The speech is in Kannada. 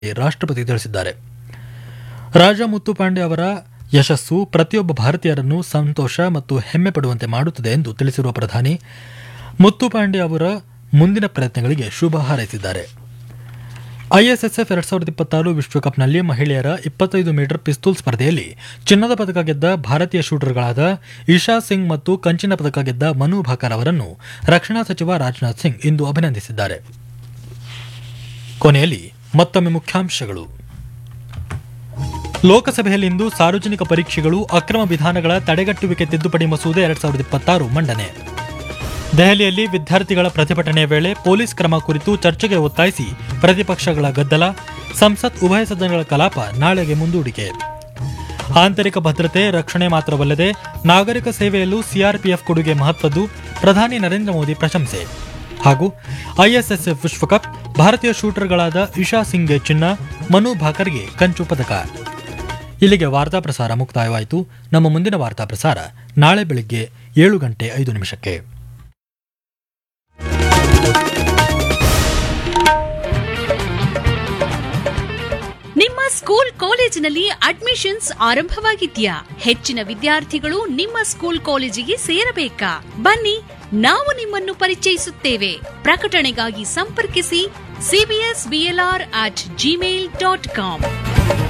ರಾಷ್ಟ್ರಪತಿ ತಿಳಿಸಿದ್ದಾರೆ ರಾಜ ಮುತ್ತುಪಾಂಡೆ ಅವರ ಯಶಸ್ಸು ಪ್ರತಿಯೊಬ್ಬ ಭಾರತೀಯರನ್ನು ಸಂತೋಷ ಮತ್ತು ಹೆಮ್ಮೆ ಪಡುವಂತೆ ಮಾಡುತ್ತದೆ ಎಂದು ತಿಳಿಸಿರುವ ಪ್ರಧಾನಿ ಮುತ್ತುಪಾಂಡೆ ಅವರ ಮುಂದಿನ ಪ್ರಯತ್ನಗಳಿಗೆ ಶುಭ ಹಾರೈಸಿದ್ದಾರೆ ಐಎಸ್ಎಸ್ಎಫ್ ಎರಡ್ ಸಾವಿರದ ಇಪ್ಪತ್ತಾರು ವಿಶ್ವಕಪ್ನಲ್ಲಿ ಮಹಿಳೆಯರ ಇಪ್ಪತ್ತೈದು ಮೀಟರ್ ಪಿಸ್ತೂಲ್ ಸ್ಪರ್ಧೆಯಲ್ಲಿ ಚಿನ್ನದ ಪದಕ ಗೆದ್ದ ಭಾರತೀಯ ಶೂಟರ್ಗಳಾದ ಇಶಾ ಸಿಂಗ್ ಮತ್ತು ಕಂಚಿನ ಪದಕ ಗೆದ್ದ ಮನು ಭಾಕರ್ ಅವರನ್ನು ರಕ್ಷಣಾ ಸಚಿವ ರಾಜನಾಥ್ ಸಿಂಗ್ ಇಂದು ಅಭಿನಂದಿಸಿದ್ದಾರೆ ಕೊನೆಯಲ್ಲಿ ಮತ್ತೊಮ್ಮೆ ಮುಖ್ಯಾಂಶಗಳು ಲೋಕಸಭೆಯಲ್ಲಿಂದು ಸಾರ್ವಜನಿಕ ಪರೀಕ್ಷೆಗಳು ಅಕ್ರಮ ವಿಧಾನಗಳ ತಡೆಗಟ್ಟುವಿಕೆ ತಿದ್ದುಪಡಿ ಮಸೂದೆ ಎರಡ್ ಸಾವಿರದ ಇಪ್ಪತ್ತಾರು ಮಂಡನೆ ದೆಹಲಿಯಲ್ಲಿ ವಿದ್ಯಾರ್ಥಿಗಳ ಪ್ರತಿಭಟನೆ ವೇಳೆ ಪೊಲೀಸ್ ಕ್ರಮ ಕುರಿತು ಚರ್ಚೆಗೆ ಒತ್ತಾಯಿಸಿ ಪ್ರತಿಪಕ್ಷಗಳ ಗದ್ದಲ ಸಂಸತ್ ಉಭಯ ಸದನಗಳ ಕಲಾಪ ನಾಳೆಗೆ ಮುಂದೂಡಿಕೆ ಆಂತರಿಕ ಭದ್ರತೆ ರಕ್ಷಣೆ ಮಾತ್ರವಲ್ಲದೆ ನಾಗರಿಕ ಸೇವೆಯಲ್ಲೂ ಸಿಆರ್ಪಿಎಫ್ ಕೊಡುಗೆ ಮಹತ್ವದ್ದು ಪ್ರಧಾನಿ ನರೇಂದ್ರ ಮೋದಿ ಪ್ರಶಂಸೆ ಹಾಗೂ ಐಎಸ್ಎಸ್ಎಫ್ ವಿಶ್ವಕಪ್ ಭಾರತೀಯ ಶೂಟರ್ಗಳಾದ ಇಶಾ ಸಿಂಗ್ಗೆ ಚಿನ್ನ ಮನು ಭಾಕರ್ಗೆ ಕಂಚು ಪದಕ ಇಲ್ಲಿಗೆ ವಾರ್ತಾ ಪ್ರಸಾರ ಮುಕ್ತಾಯವಾಯಿತು ನಮ್ಮ ಮುಂದಿನ ವಾರ್ತಾ ಪ್ರಸಾರ ನಾಳೆ ಬೆಳಿಗ್ಗೆ ಏಳು ಗಂಟೆ ಐದು ನಿಮಿಷಕ್ಕೆ ನಿಮ್ಮ ಸ್ಕೂಲ್ ಕಾಲೇಜಿನಲ್ಲಿ ಅಡ್ಮಿಷನ್ಸ್ ಆರಂಭವಾಗಿದ್ಯಾ ಹೆಚ್ಚಿನ ವಿದ್ಯಾರ್ಥಿಗಳು ನಿಮ್ಮ ಸ್ಕೂಲ್ ಕಾಲೇಜಿಗೆ ಸೇರಬೇಕಾ ಬನ್ನಿ ನಾವು ನಿಮ್ಮನ್ನು ಪರಿಚಯಿಸುತ್ತೇವೆ ಪ್ರಕಟಣೆಗಾಗಿ ಸಂಪರ್ಕಿಸಿ CBS BLR at Gmail dot com